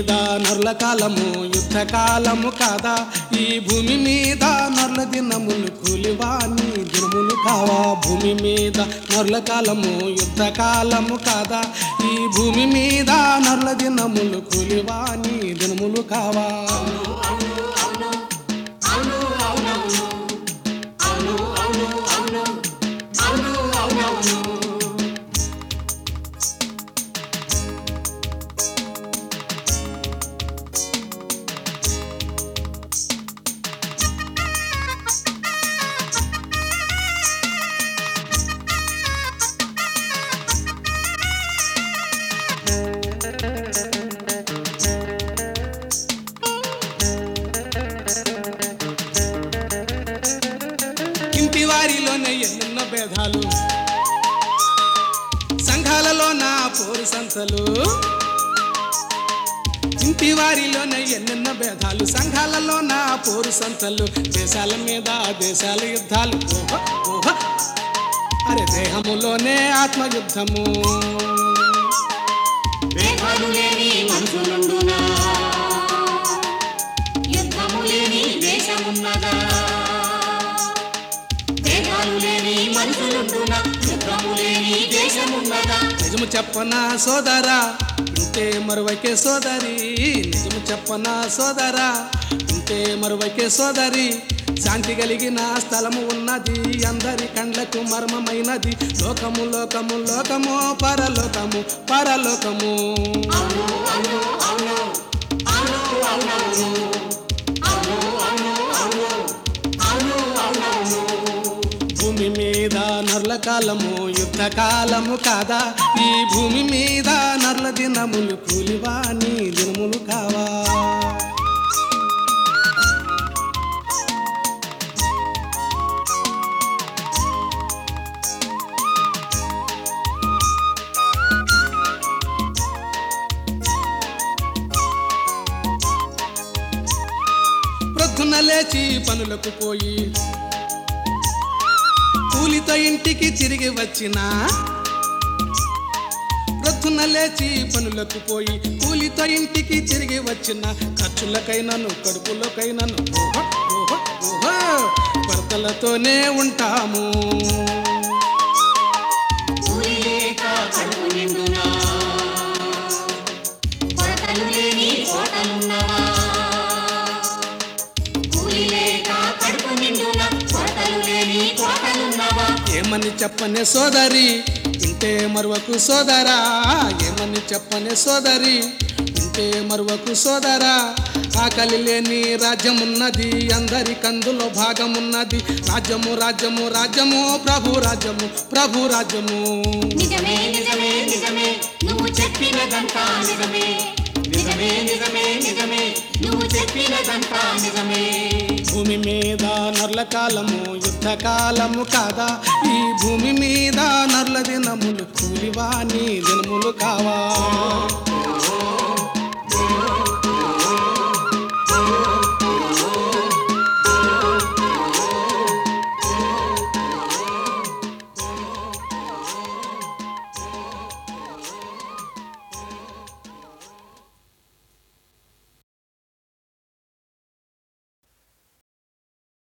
మీద నరుల కాలము యుద్ధ కాలము కాదా ఈ భూమి మీద నరుల దినములు కూలివాని దినములు కావా భూమి మీద నరుల కాలము యుద్ధ కాలము కాదా ఈ భూమి మీద నరుల దినములు కూలివాని దినములు కావా ఇంటి వారిలోనే ఎన్నెన్నో భేదాలు సంఘాలలో నా పోరు సంతలు ఇంటి వారిలోనే ఎన్నెన్నో భేదాలు సంఘాలలో నా పోరు సంతలు దేశాల మీద దేశాల యుద్ధాలు ఓహో ఓహో అరే దేహములోనే ఆత్మయుద్ధము భేదాలు లేని మనుషులుండునా యుద్ధము లేని దేశమున్నదా భేదాలు లేని మనుషులుండునా యుద్ధము లేని దేశమున్నదా నిజము చెప్పనా సోదరా ఇంతే మరువైకే సోదరి నిజము చెప్పనా సోదరా ఇంతే మరువైకే సోదరి శాంతి కలిగిన స్థలము ఉన్నది అందరి కండ్లకు మర్మమైనది లోకము లోకము లోకము పరలోకము పరలోకము అవును అవును అవును అవును అవునవును అవును అవును అవును అవును అవునవును భూమి మీద నర్ల కాలము యుద్ధ కాలము కాదా ఈ భూమి మీద నర్ల దినములు కూలివాని దినములు కావా ప్రొద్దున లేచి పనులకు పోయి కూలితో ఇంటికి తిరిగి వచ్చిన ప్రొద్దున లేచి పనులకు పోయి కూలితో ఇంటికి తిరిగి వచ్చిన ఖర్చులకైనను కడుపులకైనను ఓహో, ఓహో, ఓహో, కొరతలతోనే ఉంటాము కూలి లేక కడుపు నిండునా కొరతలు లేని కోటలున్నవా కూలి లేక కడుపు నిండునా కొరతలు లేని కోటలున్నవా ఏమని చెప్పనే సోదరి ఇంటే మరువకు సోదరా ఏమని చెప్పనే సోదరి ఇంటే మరువకు సోదరా ఆకలి లేని రాజ్యమున్నది అందరి కందులో భాగమున్నది రాజ్యము రాజ్యము రాజ్యము ప్రభు రాజ్యము ప్రభు రాజ్యము నిజమే నిజమే నిజమే నువ్వు చెప్పినదంతా నిజమే నిజమే నిజమే నిజమే నువ్వు చెప్పినదంతా నిజమే భూమి మీద నర్ల కాలము యుద్ధ కాలము కాదా ఈ భూమి మీద నర్ల దినములు కూలివాని దినములు కావా